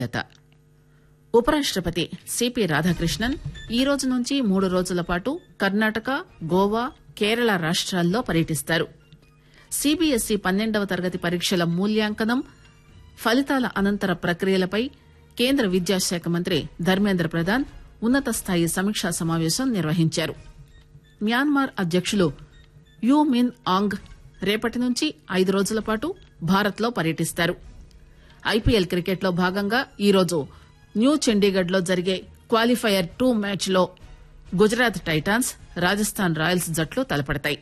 లత ఉపరాష్టపతి సిపి రాధాకృష్ణన్ ఈ రోజు నుంచి మూడు రోజుల పాటు కర్ణాటక గోవా కేరళ రాష్టాల్లో పర్యటిస్తారు సిబిఎస్ఈ పన్నెండవ తరగతి పరీక్షల మూల్యాంకనం ఫలితాల అనంతర ప్రక్రియలపై కేంద్ర విద్యాశాఖ మంత్రి ధర్మేంద్ర ప్రధాన్ ఉన్నత స్థాయి సమీక్షా సమావేశం నిర్వహించారు మ్యాన్మార్ అధ్యకులు యూ మిన్ ఆంగ్ రేపటి నుంచి ఐదు రోజుల పాటు భారత్ లో పర్యటిస్తారు ఐపీఎల్ క్రికెట్ లో భాగంగా ఈరోజు న్యూ చండీగఢ్ లో జరిగే క్వాలిఫైయర్ టూ మ్యాచ్ లో గుజరాత్ టైటాన్స్ రాజస్థాన్ రాయల్స్ జట్లు తలపడతాయి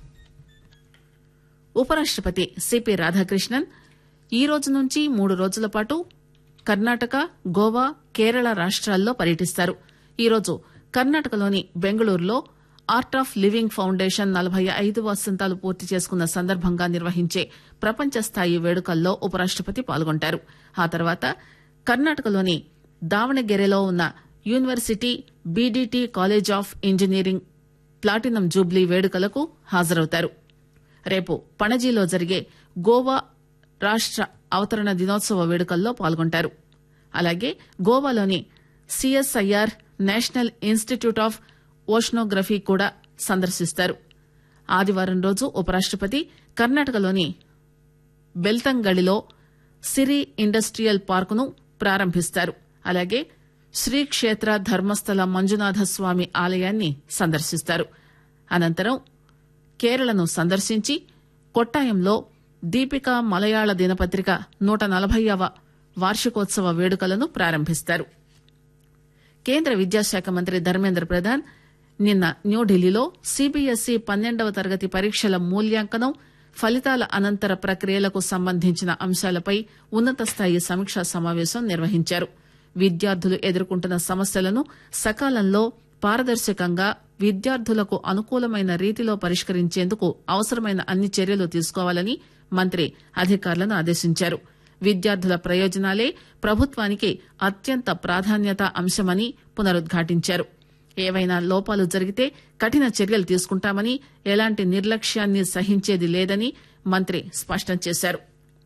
ఉపరాష్టపతి సిపి రాధాకృష్ణన్ ఈ రోజు నుంచి మూడు రోజుల పాటు కర్ణాటక గోవా కేరళ రాష్టాల్లో పర్యటిస్తారు ఈరోజు కర్ణాటకలోని బెంగళూరులో ఆర్ట్ ఆఫ్ లివింగ్ ఫౌండేషన్ నలభై ఐదు వసంతాలు పూర్తి చేసుకున్న సందర్భంగా నిర్వహించే ప్రపంచ స్థాయి వేడుకల్లో ఉపరాష్టపతి పాల్గొంటారు ఆ తర్వాత కర్ణాటకలోని దావణగెరెలో ఉన్న university BDT college of engineering platinum jubilee వేడుకలకు హాజరవుతారు రేపు పణజీలో జరిగే గోవా రాష్ట అవతరణ దినోత్సవ వేడుకల్లో పాల్గొంటారు అలాగే గోవాలోని CSIR national institute of oceanography కూడా సందర్శిస్తారు ఆదివారం రోజు ఉపరాష్టపతి కర్ణాటకలోని బెల్తంగళిలో సిరి ఇండస్ట్రియల్ పార్కును ప్రారంభిస్తారు అలాగే శ్రీ క్షేత్ర ధర్మస్థల మంజునాథ స్వామి ఆలయాన్ని సందర్శిస్తారు అనంతరం కేరళను సందర్శించి కొట్టాయంలో దీపిక మలయాళ దినపత్రిక నూట నలభైవ వార్షికోత్సవ వేడుకలను ప్రారంభిస్తారు కేంద్ర విద్యాశాఖ మంత్రి ధర్మేంద్ర ప్రధాన్ నిన్న న్యూఢిల్లీలో సిబిఎస్ఈ పన్నెండవ తరగతి పరీక్షల మూల్యాంకనం ఫలితాల అనంతర ప్రక్రియలకు సంబంధించిన అంశాలపై ఉన్నత స్థాయి సమీక్షా సమావేశం నిర్వహించారు విద్యార్థులు ఎదుర్కొంటున్న సమస్యలను సకాలంలో పారదర్శకంగా విద్యార్థులకు అనుకూలమైన రీతిలో పరిష్కరించేందుకు అవసరమైన అన్ని చర్యలు తీసుకోవాలని మంత్రి అధికారులను ఆదేశించారు విద్యార్థుల ప్రయోజనాలే ప్రభుత్వానికి అత్యంత ప్రాధాన్యత అంశమని పునరుద్ఘాటించారు ఏవైనా లోపాలు జరిగితే కఠిన చర్యలు తీసుకుంటామని ఎలాంటి నిర్లక్ష్యాన్ని సహించేది లేదని మంత్రి స్పష్టం చేశారు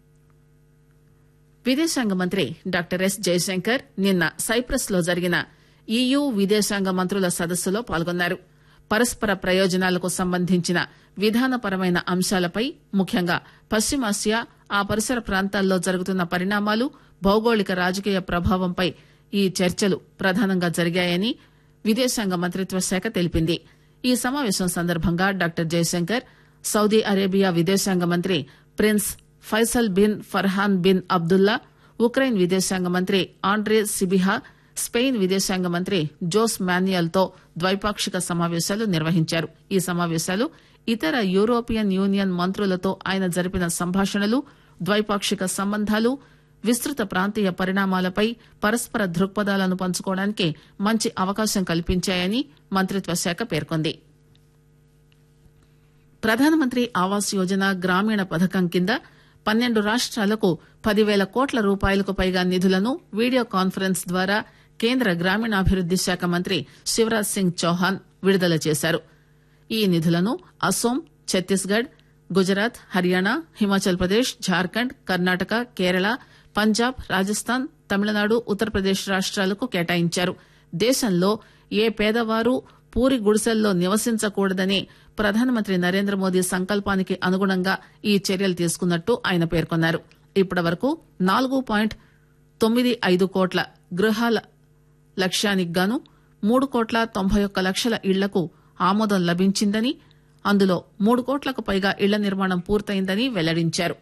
విదేశాంగ మంత్రి డాక్టర్ ఎస్ జయశంకర్ నిన్న సైప్రస్ లో జరిగిన ఈయూ విదేశాంగ మంత్రుల సదస్సులో పాల్గొన్నారు పరస్పర ప్రయోజనాలకు సంబంధించిన విధానపరమైన అంశాలపై ముఖ్యంగా పశ్చిమాసియా ఆ పరిసర ప్రాంతాల్లో జరుగుతున్న పరిణామాలు భౌగోళిక రాజకీయ ప్రభావంపై ఈ చర్చలు ప్రధానంగా జరిగాయని విదేశాంగ మంత్రిత్వ శాఖ తెలిపింది ఈ సమావేశం సందర్భంగా డాక్టర్ జయశంకర్ సౌదీ అరేబియా విదేశాంగ మంత్రి prince Faisal bin Farhan bin Abdullah Ukraine విదేశాంగ మంత్రి ఆండ్రే సిబిహా స్పెయిన్ విదేశాంగ మంత్రి జోస్ మాన్యుయల్ తో ద్వైపాక్షిక సమావేశాలు నిర్వహించారు ఈ సమావేశాలు ఇతర యూరోపియన్ యూనియన్ మంత్రులతో ఆయన జరిపిన సంభాషణలు ద్వైపాక్షిక సంబంధాలు విస్తృత ప్రాంతీయ పరిణామాలపై పరస్పర దృక్పథాలను పంచుకోవడానికి మంచి అవకాశం కల్పించాయని మంత్రిత్వ శాఖ పేర్కొంది ప్రధానమంత్రి ఆవాస్ యోజన గ్రామీణ పథకం కింద పన్నెండు రాష్ట్రాలకు పదివేల కోట్ల రూపాయలకు పైగా నిధులను వీడియో కాన్ఫరెన్స్ ద్వారా కేంద్ర గ్రామీణాభివృద్ది శాఖ మంత్రి శివరాజ్ సింగ్ చౌహాన్ విడుదల చేశారు ఈ నిధులను అస్సోం ఛత్తీస్గఢ్ గుజరాత్ హర్యానా హిమాచల్ ప్రదేశ్ జార్ఖండ్ కర్ణాటక కేరళ పంజాబ్ రాజస్థాన్ తమిళనాడు ఉత్తరప్రదేశ్ రాష్ట్రాలకు కేటాయించారు దేశంలో ఏ పేదవారు పూరి గుడిసెల్లో నివసించకూడదనే ప్రధానమంత్రి నరేంద్ర మోదీ సంకల్పానికి అనుగుణంగా ఈ చర్యలు తీసుకున్నట్టు ఆయన పేర్కొన్నారు ఇప్పటి వరకు నాలుగు పాయింట్ తొమ్మిది ఐదు కోట్ల గృహాల లక్ష్యానికి గాను మూడు కోట్ల తొంభై ఒక్క లక్షల ఇళ్లకు ఆమోదం లభించిందని అందులో మూడు కోట్లకు పైగా ఇళ్ల నిర్మాణం పూర్తయిందని వెల్లడించారు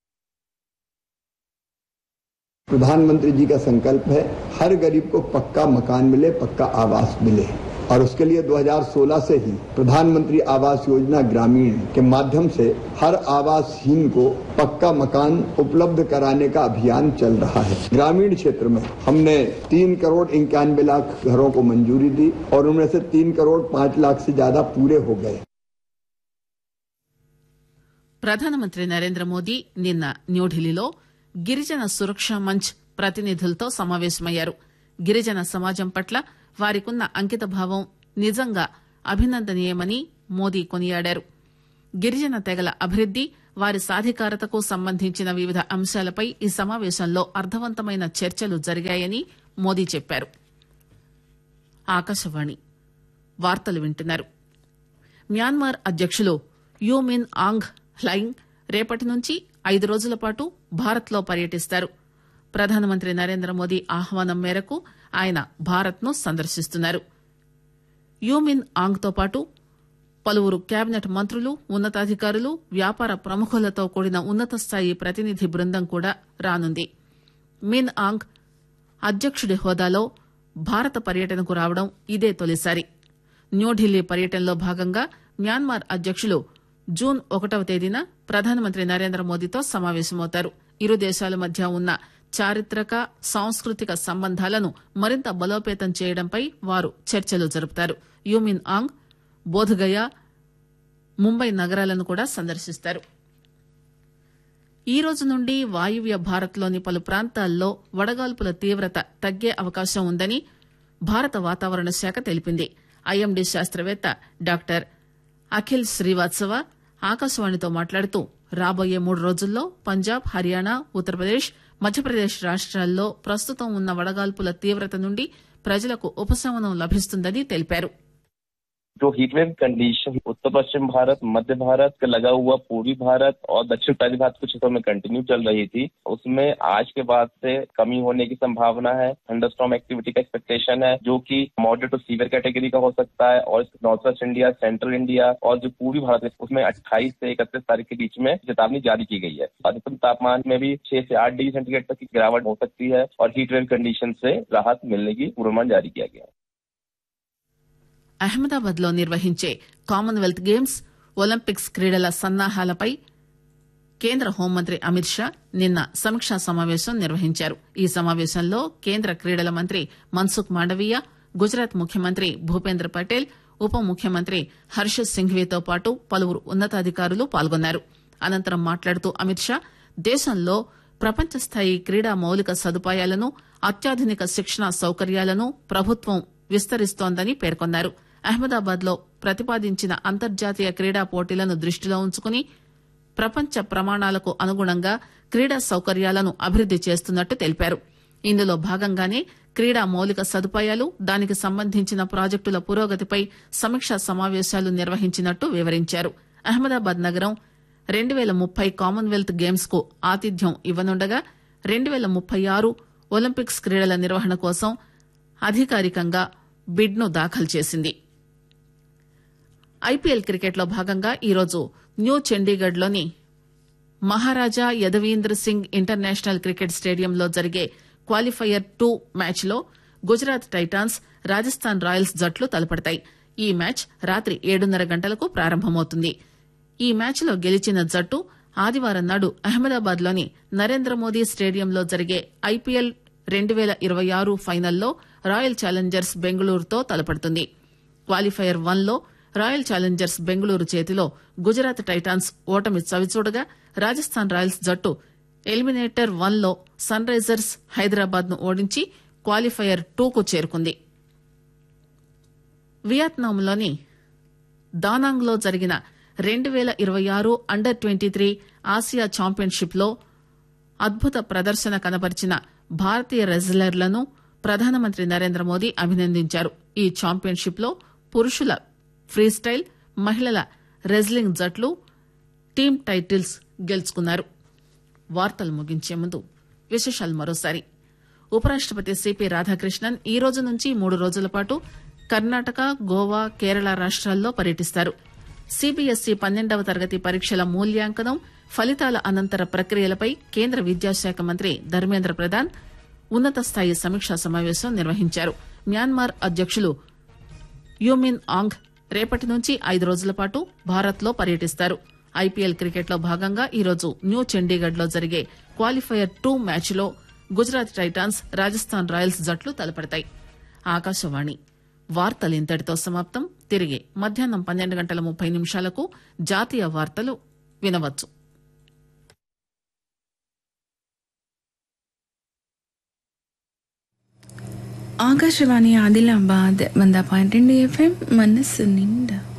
प्रधानमंत्री जी का संकल्प है हर गरीब को पक्का मकान मिले पक्का आवास मिले और उसके लिए 2016 से ही प्रधानमंत्री आवास योजना ग्रामीण के माध्यम से हर आवासहीन को पक्का मकान उपलब्ध कराने का अभियान चल रहा है ग्रामीण क्षेत्र में हमने तीन करोड़ इक्यानवे लाख घरों को मंजूरी दी और उनमें से तीन करोड़ पांच लाख से ज्यादा पूरे हो गए ప్రధానమంత్రి నరేంద్ర మోదీ నిన్న న్యూఢిల్లీలో గిరిజన సురక్ష మంచ్ ప్రతినిధులతో సమావేశమయ్యారు గిరిజన సమాజం పట్ల వారికున్న అంకితభావం నిజంగా అభినందనీయమని మోదీ కొనియాడారు గిరిజన తెగల అభివృద్ది వారి సాధికారతకు సంబంధించిన వివిధ అంశాలపై ఈ సమావేశంలో అర్థవంతమైన చర్చలు జరిగాయని మోదీ చెప్పారు ఆకాశవాణి వార్తలు వింటున్నారు మ్యాన్మార్ అధ్యక్షులు యూమిన్ ఆంగ్ హ్లైంగ్ రేపటి నుంచి ఐదు రోజుల పాటు భారత్లో పర్యటిస్తారు ప్రధానమంత్రి నరేంద్ర మోదీ ఆహ్వానం మేరకు ఆయన భారత్ను సందర్శిస్తున్నారు యూమిన్ ఆంగ్తో పాటు పలువురు కేబినెట్ మంత్రులు ఉన్నతాధికారులు వ్యాపార ప్రముఖులతో కూడిన ఉన్నత స్థాయి ప్రతినిధి బృందం కూడా రానుంది మిన్ ఆంగ్ అధ్యక్షుడి హోదాలో భారత పర్యటనకు రావడం ఇదే తొలిసారి న్యూఢిల్లీ పర్యటనలో భాగంగా మ్యాన్మార్ అధ్యక్షులు జూన్ ఒకటవ తేదీన ప్రధానమంత్రి నరేంద్ర మోదీతో సమావేశమవుతారు ఇరు దేశాల మధ్య ఉన్న చారిత్రక సాంస్కృతిక సంబంధాలను మరింత బలోపేతం చేయడంపై వారు చర్చలు జరుపుతారు యూమిన్ ఆంగ్ బోధగయ ముంబై నగరాలను కూడా సందర్శిస్తారు ఈ రోజు నుండి వాయువ్య భారత్లోని పలు ప్రాంతాల్లో వడగాల్పుల తీవ్రత తగ్గే అవకాశం ఉందని భారత వాతావరణ శాఖ తెలిపింది ఐఎండీ శాస్త్రవేత్త డాక్టర్ అఖిల్ శ్రీవాత్సవ ఆకాశవాణితో మాట్లాడుతూ రాబోయే మూడు రోజుల్లో పంజాబ్ హర్యానా ఉత్తరప్రదేశ్ మధ్యప్రదేశ్ రాష్ట్రాల్లో ప్రస్తుతం ఉన్న వడగాల్పుల తీవ్రత నుండి ప్రజలకు ఉపశమనం లభిస్తుందని తెలిపారు जो हीटवेव कंडीशन उत्तर पश्चिम भारत मध्य भारत का लगा हुआ पूर्वी भारत और दक्षिण उत्तरी भारत कुछ हिस्सों में कंटिन्यू चल रही थी उसमें आज के बाद से कमी होने की संभावना है थंडरस्टॉर्म एक्टिविटी का एक्सपेक्टेशन है जो कि मॉडरेट टू सीवियर कैटेगरी का हो सकता है और north west India central India और जो पूर्वी भारत है उसमें 28 से इकतीस तारीख के बीच में चेतावनी जारी की गई है अधिकतम तापमान में भी 6 से 8 डिग्री सेंटीग्रेड तक की गिरावट हो सकती है और हीटवेव कंडीशन से राहत मिलने की पूर्वानुमान जारी किया गया है అహ్మదాబాద్ లో నిర్వహించే కామన్వెల్త్ గేమ్స్ ఒలింపిక్స్ క్రీడల సన్నాహాలపై కేంద్ర హోంమంత్రి అమిత్ షా నిన్న సమీక్షా సమావేశం నిర్వహించారు ఈ సమావేశంలో కేంద్ర క్రీడల మంత్రి మన్సుఖ్ మాండవీయ గుజరాత్ ముఖ్యమంత్రి భూపేంద్ర పటేల్ ఉప ముఖ్యమంత్రి హర్ష సింఘ్వీతో పాటు పలువురు ఉన్నతాధికారులు పాల్గొన్నారు అనంతరం మాట్లాడుతూ అమిత్ షా దేశంలో ప్రపంచ స్థాయి క్రీడా మౌలిక సదుపాయాలను అత్యాధునిక శిక్షణా సౌకర్యాలను ప్రభుత్వం విస్తరిస్తోందని పేర్కొన్నారు అహ్మదాబాద్ లో ప్రతిపాదించిన అంతర్జాతీయ క్రీడా పోటీలను దృష్టిలో ఉంచుకుని ప్రపంచ ప్రమాణాలకు అనుగుణంగా క్రీడా సౌకర్యాలను అభివృద్ది చేస్తున్నట్టు తెలిపారు ఇందులో భాగంగానే క్రీడా మౌలిక సదుపాయాలు దానికి సంబంధించిన ప్రాజెక్టుల పురోగతిపై సమీక్షా సమావేశాలు నిర్వహించినట్టు వివరించారు అహ్మదాబాద్ నగరం రెండు పేల ముప్పై కామన్వెల్త్ గేమ్స్ కు ఆతిథ్యం ఇవ్వనుండగా రెండు పేల ముప్పై ఆరు ఒలింపిక్స్ క్రీడల నిర్వహణ కోసం అధికారికంగా బిడ్ ను దాఖలు చేసింది ఐపీఎల్ క్రికెట్ లో భాగంగా ఈరోజు న్యూ చండీగఢ్ లోని మహారాజా యదవీంద్ర సింగ్ ఇంటర్నేషనల్ క్రికెట్ స్టేడియంలో జరిగే క్వాలిఫైయర్ టూ మ్యాచ్ లో గుజరాత్ టైటాన్స్ రాజస్థాన్ రాయల్స్ జట్లు తలపడతాయి ఈ మ్యాచ్ రాత్రి ఏడున్నర గంటలకు ప్రారంభమవుతుంది ఈ మ్యాచ్ లో గెలిచిన జట్టు ఆదివారం నాడు అహ్మదాబాద్ లోని నరేంద్ర మోదీ స్టేడియంలో జరిగే ఐపీఎల్ రెండు పేల ఇరవై ఆరు ఫైనల్లో రాయల్ ఛాలెంజర్స్ బెంగళూరుతో తలపడుతుంది క్వాలిఫైయర్ వన్ లో రాయల్ ఛాలెంజర్స్ బెంగళూరు చేతిలో గుజరాత్ టైటాన్స్ ఓటమి చవిచూడగా రాజస్థాన్ రాయల్స్ జట్టు ఎలిమినేటర్ వన్ లో సన్ రైజర్స్ హైదరాబాద్ ను ఓడించి క్వాలిఫైయర్ టూకు చేరుకుంది వియత్నాంలోని దానాంగ్ లో జరిగిన రెండు పేల ఇరవై ఆరు under twenty three Asia championship లో అద్భుత ప్రదర్శన కనబరిచిన భారతీయ రెజ్లర్లను ప్రధానమంత్రి నరేంద్ర మోదీ అభినందించారు ఈ ఛాంపియన్షిప్ లో పురుషుల ఫ్రీస్టైల్ మహిళల రెజ్లింగ్ జట్లు టీమ్ టైటిల్స్ గెలుచుకున్నారు వార్తలు ముగించే ముందు విశేషాలు మరోసారి ఉపరాష్టపతి సిపి రాధాకృష్ణన్ ఈ రోజు నుంచి మూడు రోజుల పాటు కర్ణాటక గోవా కేరళ రాష్ట్రాల్లో పర్యటిస్తారు సిబిఎస్ఈ పన్నెండవ తరగతి పరీక్షల మూల్యాంకనం ఫలితాల అనంతర ప్రక్రియలపై కేంద్ర విద్యాశాఖ మంత్రి ధర్మేంద్ర ప్రధాన్ ఉన్నత స్థాయి సమీక్షా సమావేశం నిర్వహించారు మ్యాన్మార్ అధ్యక్షులు యూమిన్ ఆంగ్ రేపటి నుంచి ఐదు రోజుల పాటు భారత్ లో పర్యటిస్తారు ఐపీఎల్ క్రికెట్ లో భాగంగా ఈరోజు న్యూ చండీగఢ్ లో జరిగే క్వాలిఫైయర్ టూ మ్యాచ్ లో గుజరాత్ టైటాన్స్ రాజస్థాన్ రాయల్స్ జట్లు తలపడతాయి ఆకాశవాణి వార్తలు ఇంతటితో సమాప్తం తిరిగి మధ్యాహ్నం పన్నెండు గంటల ముప్పై నిమిషాలకు జాతీయ వార్తలు వినవచ్చు ఆకాశవాణి ఆదిలాబాద్ వంద పాయింట్ రెండు ఎఫ్ఎం మనస్సు నిండా